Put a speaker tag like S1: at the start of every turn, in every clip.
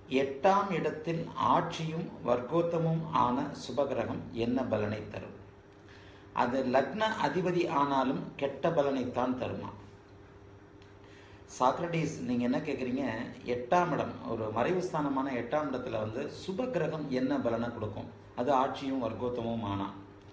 S1: எட்டாம் இடத்தில் ஆட்சியும் வர்க்கோத்தமும் ஆன சுபகிரகம் என்ன பலனை தரும் அது லக்ன அதிபதி ஆனாலும் கெட்ட பலனைத்தான் தருமா சாக்ரடீஸ் நீங்க என்ன கேக்குறீங்க எட்டாம் இடம் ஒரு மறைவு ஸ்தானமான எட்டாம் இடத்துல வந்து சுப கிரகம் என்ன பலனை கொடுக்கும் அது ஆட்சியும் வர்க்கோத்தமும் ஆனா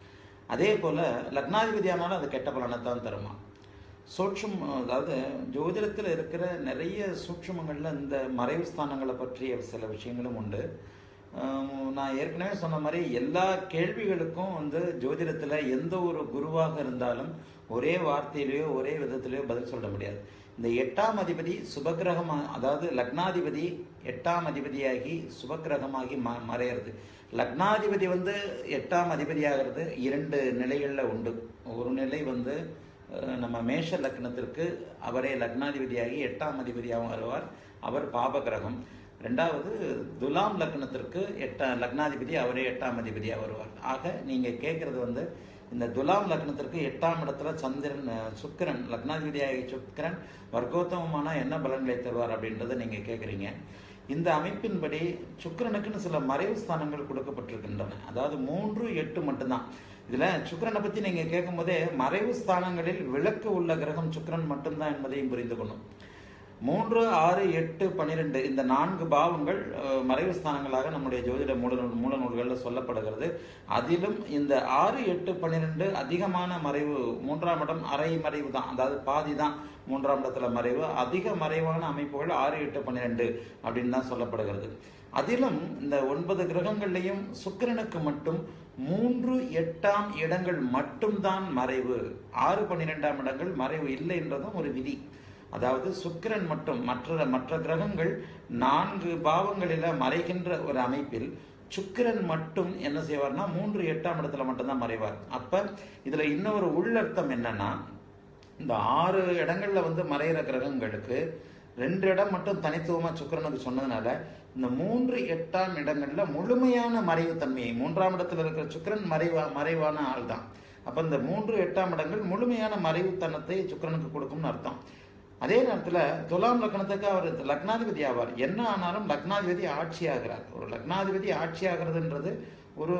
S1: அதே போல லக்னாதிபதி ஆனாலும் அது கெட்ட பலனை தான் தருமா சூட்சம் அதாவது ஜோதிடத்தில் இருக்கிற நிறைய சூட்சமங்கள்ல இந்த மறைவு ஸ்தானங்களை பற்றிய சில விஷயங்களும் உண்டு ஆம், நான் ஏற்கனவே சொன்ன மாதிரி எல்லா கேள்விகளுக்கும் வந்து ஜோதிடத்தில் எந்த ஒரு குருவாக இருந்தாலும் ஒரே வார்த்தையிலேயோ ஒரே விதத்திலேயோ பதில் சொல்ல முடியாது இந்த எட்டாம் அதிபதி சுபகிரகமா அதாவது லக்னாதிபதி எட்டாம் அதிபதியாகி சுபகிரகமாகி ம மறையிறது லக்னாதிபதி வந்து எட்டாம் அதிபதியாகிறது இரண்டு நிலைகளில் உண்டு ஒரு நிலை வந்து அஹ், நம்ம மேஷ லக்னத்திற்கு அவரே லக்னாதிபதியாகி எட்டாம் அதிபதியாகவும் வருவார் அவர் பாபகிரகம் ரெண்டாவது துலாம் லக்னத்திற்கு எட்டா லக்னாதிபதி அவரே எட்டாம் அதிபதியாக வருவார் ஆக நீங்க கேட்கறது வந்து இந்த துலாம் லக்னத்திற்கு எட்டாம் இடத்துல சந்திரன் அஹ், சுக்கிரன் லக்னாதிபதியாகிய சுக்கிரன் வர்க்கோத்தமமான என்ன பலன்களை தருவார் அப்படின்றத நீங்க கேட்குறீங்க இந்த அமைப்பின்படி சுக்கிரனுக்குன்னு சில மறைவு ஸ்தானங்கள் கொடுக்கப்பட்டிருக்கின்றன அதாவது மூன்று எட்டு மட்டும்தான் இதுல சுக்கிரனை பத்தி நீங்க கேட்கும் போதே மறைவு ஸ்தானங்களில் விளக்கு உள்ள கிரகம் சுக்கிரன் மட்டும்தான் என்பதையும் புரிந்து கொள்ளும் மூன்று ஆறு எட்டு பன்னிரெண்டு இந்த நான்கு பாவங்கள் அஹ், மறைவு ஸ்தானங்களாக நம்முடைய ஜோதிட மூல நூல் மூல நூல்களில் சொல்லப்படுகிறது அதிலும் இந்த ஆறு எட்டு பன்னிரெண்டு அதிகமான மறைவு மூன்றாம் இடம் அரை மறைவு தான் அதாவது பாதி தான் மூன்றாம் இடத்துல மறைவு அதிக மறைவான அமைப்புகள் ஆறு எட்டு பன்னிரெண்டு அப்படின்னு தான் சொல்லப்படுகிறது அதிலும் இந்த ஒன்பது கிரகங்கள்லையும் சுக்கிரனுக்கு மட்டும் மூன்று எட்டாம் இடங்கள் மட்டும்தான் மறைவு ஆறு பன்னிரெண்டாம் இடங்கள் மறைவு இல்லை என்றதும் ஒரு விதி அதாவது சுக்கிரன் மட்டும் மற்ற மற்ற கிரகங்கள் நான்கு பாவங்களில மறைகின்ற ஒரு அமைப்பில் சுக்கிரன் மட்டும் என்ன செய்வார்னா மூன்று எட்டாம் இடத்துல மட்டும்தான் மறைவார் அப்ப இதுல இன்னொரு உள்ளர்த்தம் என்னன்னா இந்த ஆறு இடங்கள்ல வந்து மறையிற கிரகங்களுக்கு ரெண்டு இடம் மட்டும் தனித்துவமா சுக்கிரனுக்கு சொன்னதுனால இந்த மூன்று எட்டாம் இடங்கள்ல முழுமையான மறைவுத்தன்மையை மூன்றாம் இடத்துல இருக்கிற சுக்கிரன் மறைவா மறைவான ஆள் தான் அப்ப இந்த மூன்று எட்டாம் இடங்கள் முழுமையான மறைவுத்தனத்தை சுக்கிரனுக்கு கொடுக்கும்னு அர்த்தம் அதே நேரத்துல துலாம் லக்னத்துக்கு அவர் லக்னாதிபதி ஆவார் என்ன ஆனாலும் லக்னாதிபதி ஆட்சி ஆகிறார் ஒரு லக்னாதிபதி ஆட்சி ஆகிறதுன்றது ஒரு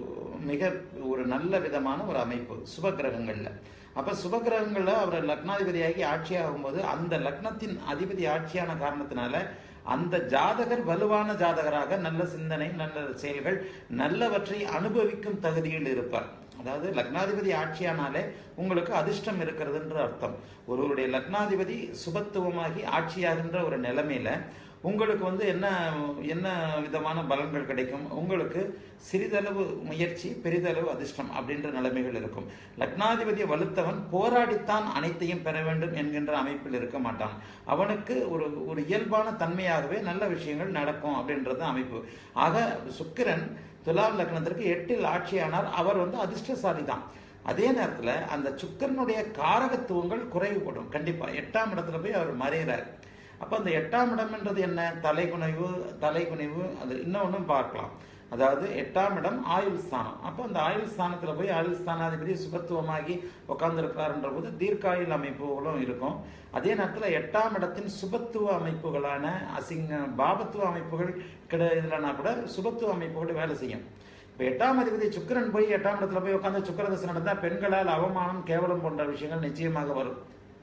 S1: மிக ஒரு நல்ல விதமான ஒரு அமைப்பு சுப கிரகங்கள்ல அப்ப சுப கிரகங்கள்ல அவர் லக்னாதிபதியாகி ஆட்சி ஆகும்போது அந்த லக்னத்தின் அதிபதி ஆட்சியான காரணத்தினால அந்த ஜாதகர் வலுவான ஜாதகராக நல்ல சிந்தனை நல்ல செயல்கள் நல்லவற்றை அனுபவிக்கும் தகுதியில் இருப்பார் அதாவது லக்னாதிபதி ஆட்சியானாலே உங்களுக்கு அதிர்ஷ்டம் இருக்கிறதுன்ற அர்த்தம் ஒருவருடைய லக்னாதிபதி சுபத்துவமாகி ஆட்சியாகின்ற ஒரு நிலைமையில உங்களுக்கு வந்து என்ன என்ன விதமான பலன்கள் கிடைக்கும் உங்களுக்கு சிறிதளவு முயற்சி பெரிதளவு அதிர்ஷ்டம் அப்படின்ற நிலைமைகள் இருக்கும் லக்னாதிபதி வலுத்தவன் போராடித்தான் அனைத்தையும் பெற வேண்டும் என்கின்ற அமைப்பில் இருக்க மாட்டான் அவனுக்கு ஒரு ஒரு இயல்பான தன்மையாகவே நல்ல விஷயங்கள் நடக்கும் அப்படின்றது அமைப்பு ஆக சுக்கிரன் துலாம் லக்னத்திற்கு எட்டில் ஆட்சியானார் அவர் வந்து அதிர்ஷ்டசாலி தான் அதே நேரத்துல அந்த சுக்கரனுடைய காரகத்துவங்கள் குறைவுபடும் கண்டிப்பா எட்டாம் இடத்துல போய் அவர் மறைகிறார் அப்ப அந்த எட்டாம் இடம்ன்றது என்ன தலைகுனைவு தலைகுனிவு அது இன்னொன்னும் பார்க்கலாம் அதாவது எட்டாம் இடம் ஆயுள் ஸ்தானம் அப்போ அந்த ஆயுள் ஸ்தானத்துல போய் ஆயுள் ஸ்தானாதிபதி சுபத்துவமாகி உட்கார்ந்துருக்கிறாருன்ற போது தீர்க்காயுள் அமைப்புகளும் இருக்கும் அதே நேரத்துல எட்டாம் இடத்தின் சுபத்துவ அமைப்புகளான அசிங்க பாபத்துவ அமைப்புகள் கிட இதுலனா கூட சுபத்துவ அமைப்புகள் வேலை செய்யும் இப்ப எட்டாம் அதிபதி சுக்கிரன் போய் எட்டாம் இடத்துல போய் உட்கார்ந்து சுக்கிரதசை நடந்தா பெண்களால் அவமானம் கேவலம் போன்ற விஷயங்கள் நிச்சயமாக வரும்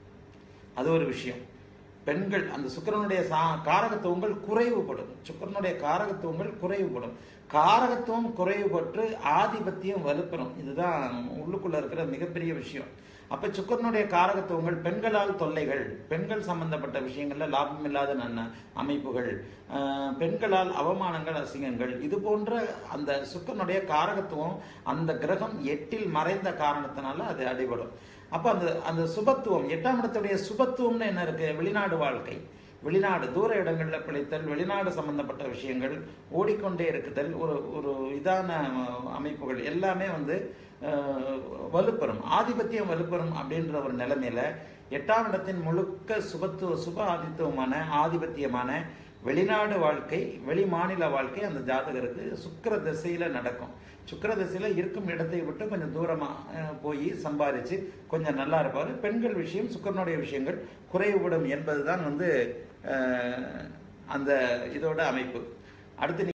S1: அது ஒரு விஷயம் பெண்கள் அந்த சுக்கிரனுடைய சா காரகத்துவங்கள் குறைவுபடும் சுக்கிரனுடைய காரகத்துவங்கள் குறைவுபடும் காரகத்துவம் குறைவுபட்டு ஆதிபத்தியம் வலுப்பெறும் இதுதான் உள்ளுக்குள்ள இருக்கிற மிகப்பெரிய விஷயம் அப்ப சுக்கரனுடைய காரகத்துவங்கள் பெண்களால் தொல்லைகள் பெண்கள் சம்பந்தப்பட்ட விஷயங்கள்ல லாபம் இல்லாத நன்ன அமைப்புகள் ஆஹ், பெண்களால் அவமானங்கள் அசிங்கங்கள் இது போன்ற அந்த சுக்கரனுடைய காரகத்துவம் அந்த கிரகம் எட்டில் மறைந்த காரணத்தினால அது அடிபடும் அப்ப அந்த அந்த சுபத்துவம் எட்டாம் இடத்துடைய சுபத்துவம்னு என்ன இருக்கு வெளிநாடு வாழ்க்கை வெளிநாடு தூர இடங்கள்ல பிழைத்தல் வெளிநாடு சம்பந்தப்பட்ட விஷயங்கள் ஓடிக்கொண்டே இருக்குதல் ஒரு ஒரு இதான அஹ், அமைப்புகள் எல்லாமே வந்து அஹ், வலுப்பெறும் ஆதிபத்தியம் வலுப்பெறும் அப்படின்ற ஒரு நிலைமையில எட்டாம் இடத்தின் முழுக்க சுபத்துவ சுப ஆதித்துவமான ஆதிபத்தியமான வெளிநாடு வாழ்க்கை வெளி மாநில வாழ்க்கை அந்த ஜாதகருக்கு சுக்கிர திசையில நடக்கும் சுக்கிர திசையில இருக்கும் இடத்தை விட்டு கொஞ்சம் தூரமா அஹ், போய் சம்பாதிச்சு கொஞ்சம் நல்லா இருப்பாரு பெண்கள் விஷயம் சுக்கிரனுடைய விஷயங்கள் குறைவுபடும் என்பதுதான் வந்து அஹ், அந்த இதோட அமைப்பு அடுத்து